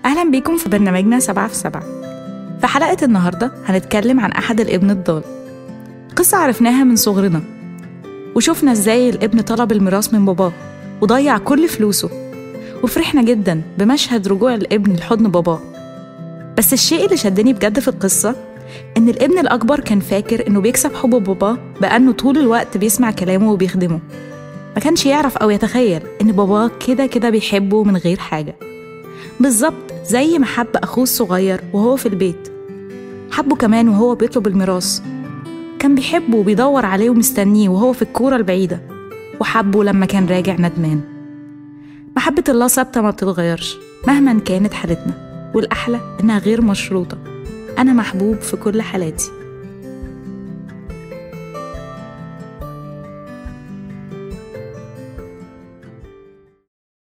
أهلا بيكم في برنامجنا سبعة في سبعة في حلقة النهاردة هنتكلم عن أحد الابن الضال قصة عرفناها من صغرنا وشوفنا ازاي الابن طلب الميراث من باباه وضيع كل فلوسه وفرحنا جدا بمشهد رجوع الابن لحضن باباه بس الشيء اللي شدني بجد في القصة إن الابن الأكبر كان فاكر إنه بيكسب حب باباه بأنه طول الوقت بيسمع كلامه وبيخدمه ما كانش يعرف أو يتخيل إن باباه كده كده بيحبه من غير حاجة بالظبط زي ما حب أخوه الصغير وهو في البيت حبه كمان وهو بيطلب الميراث كان بيحبه وبيدور عليه ومستنيه وهو في الكورة البعيدة وحبه لما كان راجع ندمان محبة الله ثابتة ما بتتغيرش مهما كانت حالتنا والأحلى إنها غير مشروطة أنا محبوب في كل حالاتي